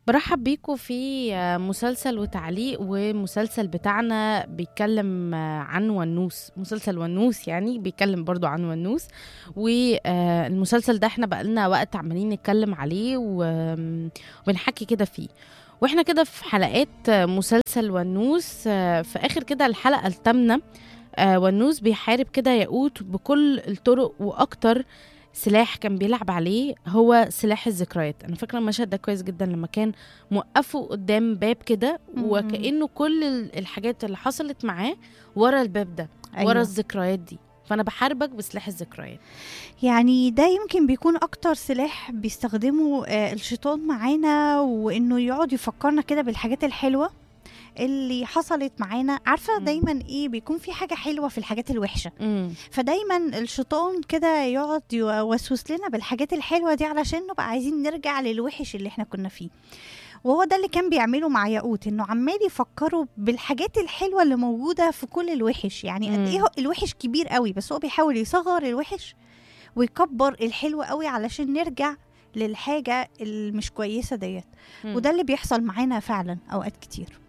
برحب بيكم في مسلسل وتعليق ومسلسل بتاعنا بيتكلم عن ونوس مسلسل ونوس يعني بيتكلم برضو عن ونوس والمسلسل ده احنا بقالنا وقت عمالين نتكلم عليه وبنحكي كده فيه واحنا كده في حلقات مسلسل ونوس في اخر كده الحلقة الثامنة ونوس بيحارب كده ياقوت بكل الطرق واكتر سلاح كان بيلعب عليه هو سلاح الذكريات انا فاكره المشهد ده كويس جدا لما كان موقفه قدام باب كده وكانه كل الحاجات اللي حصلت معاه ورا الباب ده أيوة. ورا الذكريات دي فانا بحاربك بسلاح الذكريات يعني ده يمكن بيكون اكتر سلاح بيستخدمه الشيطان معانا وانه يقعد يفكرنا كده بالحاجات الحلوه اللي حصلت معانا عارفه دايما ايه بيكون في حاجه حلوه في الحاجات الوحشه مم. فدايما الشيطان كده يقعد يوسوس لنا بالحاجات الحلوه دي علشان نبقى عايزين نرجع للوحش اللي احنا كنا فيه وهو ده اللي كان بيعمله مع ياقوت انه عمال يفكروا بالحاجات الحلوه اللي موجوده في كل الوحش يعني قد ايه الوحش كبير قوي بس هو بيحاول يصغر الوحش ويكبر الحلو قوي علشان نرجع للحاجه المش كويسه ديت وده اللي بيحصل معانا فعلا اوقات كتير